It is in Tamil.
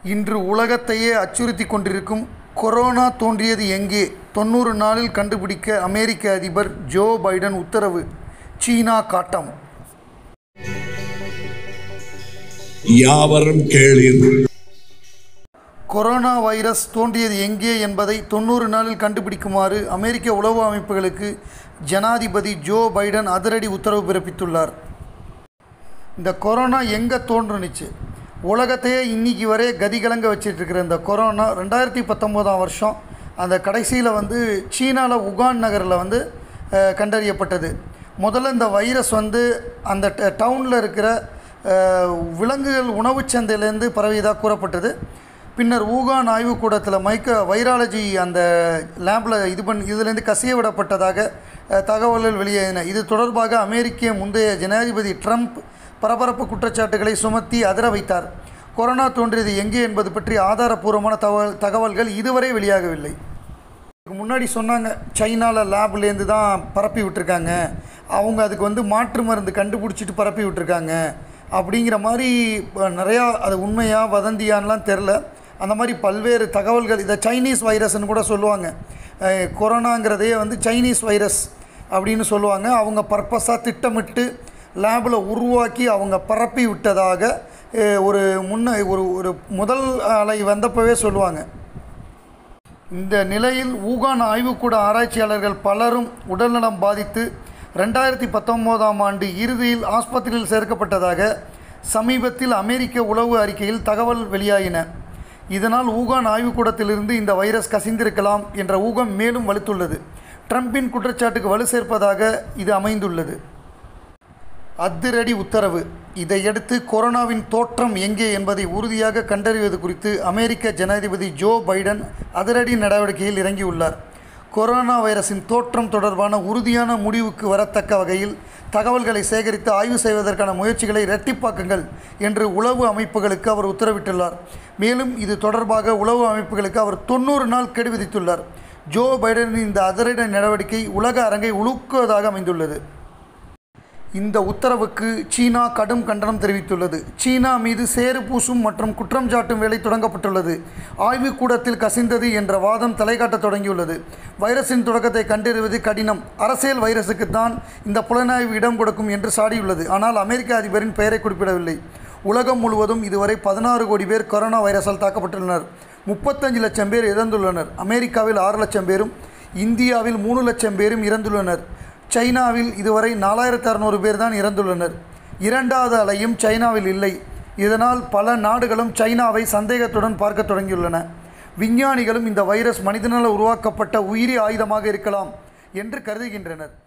இன்று உலகத்தையே அச்சுறுத்தி கொண்டிருக்கும் கொரோனா தோன்றியது எங்கே தொண்ணூறு நாளில் கண்டுபிடிக்க அமெரிக்க அதிபர் ஜோ பைடன் உத்தரவு சீனா காட்டம் யாவரும் கேளீர் கொரோனா வைரஸ் தோன்றியது எங்கே என்பதை தொண்ணூறு நாளில் கண்டுபிடிக்குமாறு அமெரிக்க உளவு அமைப்புகளுக்கு ஜனாதிபதி ஜோ பைடன் அதிரடி உத்தரவு பிறப்பித்துள்ளார் இந்த கொரோனா எங்கே தோன்றுனுச்சு உலகத்தையே இன்னைக்கு வரை கதிகலங்க வச்சிட்டு இருக்கிற இந்த கொரோனா ரெண்டாயிரத்தி பத்தொம்போதாம் வருஷம் அந்த கடைசியில் வந்து சீனாவில் உகான் நகரில் வந்து அஹ், கண்டறியப்பட்டது முதல்ல இந்த வைரஸ் வந்து அந்த டவுனில் இருக்கிற அஹ், விலங்குகள் உணவுச் சந்தையிலேருந்து பரவியதாக கூறப்பட்டது பின்னர் ஊகான் ஆய்வுக்கூடத்தில் மைக்க வைராலஜி அந்த லேபில் இது பண்ணி இதுலேருந்து கசிய விடப்பட்டதாக அஹ், தகவல்கள் வெளியாகின இது தொடர்பாக அமெரிக்க முந்தைய ஜனாதிபதி ட்ரம்ப் பரபரப்பு குற்றச்சாட்டுகளை சுமத்தி அதிர வைத்தார் கொரோனா தோன்றியது எங்கே என்பது பற்றி ஆதாரப்பூர்வமான தகவல் தகவல்கள் இதுவரை வெளியாகவில்லை இதுக்கு முன்னாடி சொன்னாங்க சைனாவில் லேப்லேருந்து தான் பரப்பி விட்டுருக்காங்க அவங்க அதுக்கு வந்து மாற்று மருந்து கண்டுபிடிச்சிட்டு பரப்பி விட்டுருக்காங்க அப்படிங்கிற மாதிரி இப்ப நிறையா அது உண்மையா வதந்தியான்லாம் தெரில அந்த மாதிரி பல்வேறு தகவல்கள் இதை சைனீஸ் வைரஸ்னு கூட சொல்லுவாங்க அஹ் கொரோனாங்கிறதே வந்து சைனீஸ் வைரஸ் அப்படின்னு சொல்லுவாங்க அவங்க பர்பஸாக திட்டமிட்டு லேபில் உருவாக்கி அவங்க பரப்பி விட்டதாக அஹ் ஒரு முன்ன ஒரு ஒரு முதல் அலை வந்தப்பவே சொல்லுவாங்க இந்த நிலையில் ஊகான் ஆய்வுக்கூட ஆராய்ச்சியாளர்கள் பலரும் உடல்நலம் பாதித்து ரெண்டாயிரத்தி பத்தொம்போதாம் ஆண்டு இறுதியில் ஆஸ்பத்திரியில் சேர்க்கப்பட்டதாக சமீபத்தில் அமெரிக்க உளவு அறிக்கையில் தகவல் வெளியாகின இதனால் ஊகான் ஆய்வுக்கூடத்திலிருந்து இந்த வைரஸ் கசிந்திருக்கலாம் என்ற ஊகம் மேலும் வலுத்துள்ளது ட்ரம்பின் குற்றச்சாட்டுக்கு வலு சேர்ப்பதாக இது அமைந்துள்ளது அதிரடி உத்தரவு இதையடுத்து கொரோனாவின் தோற்றம் எங்கே என்பதை உறுதியாக கண்டறிவது குறித்து அமெரிக்க ஜனாதிபதி ஜோ பைடன் அதிரடி நடவடிக்கையில் இறங்கியுள்ளார் கொரோனா வைரஸின் தோற்றம் தொடர்பான உறுதியான முடிவுக்கு வரத்தக்க வகையில் தகவல்களை சேகரித்து ஆய்வு செய்வதற்கான முயற்சிகளை இரட்டிப்பாக்குங்கள் என்று உளவு அமைப்புகளுக்கு அவர் உத்தரவிட்டுள்ளார் மேலும் இது தொடர்பாக உளவு அமைப்புகளுக்கு அவர் தொண்ணூறு நாள் கெடு விதித்துள்ளார் ஜோ பைடனின் இந்த அதிரடி நடவடிக்கை உலக அரங்கை உலுக்குவதாக அமைந்துள்ளது இந்த உத்தரவுக்கு சீனா கடும் கண்டனம் தெரிவித்துள்ளது சீனா மீது சேறு பூசும் மற்றும் குற்றம் சாட்டும் வேலை தொடங்கப்பட்டுள்ளது ஆய்வுக்கூடத்தில் கசிந்தது என்ற வாதம் தலைகாட்டத் தொடங்கியுள்ளது வைரஸின் தொடக்கத்தை கண்டறிவது கடினம் அரசியல் வைரஸுக்கு தான் இந்த புலனாய்வு இடம் கொடுக்கும் என்று சாடியுள்ளது ஆனால் அமெரிக்க அதிபரின் பெயரை குறிப்பிடவில்லை உலகம் முழுவதும் இதுவரை பதினாறு கோடி பேர் கொரோனா வைரஸால் தாக்கப்பட்டுள்ளனர் முப்பத்தஞ்சு லட்சம் பேர் இறந்துள்ளனர் அமெரிக்காவில் ஆறு லட்சம் பேரும் இந்தியாவில் மூணு லட்சம் பேரும் இறந்துள்ளனர் சைனாவில் இதுவரை நாலாயிரத்து அறநூறு பேர் தான் இறந்துள்ளனர் இரண்டாவது அலையும் சைனாவில் இல்லை இதனால் பல நாடுகளும் சைனாவை சந்தேகத்துடன் பார்க்க தொடங்கியுள்ளன விஞ்ஞானிகளும் இந்த வைரஸ் மனிதனால் உருவாக்கப்பட்ட உயிரி ஆயுதமாக இருக்கலாம் என்று கருதுகின்றனர்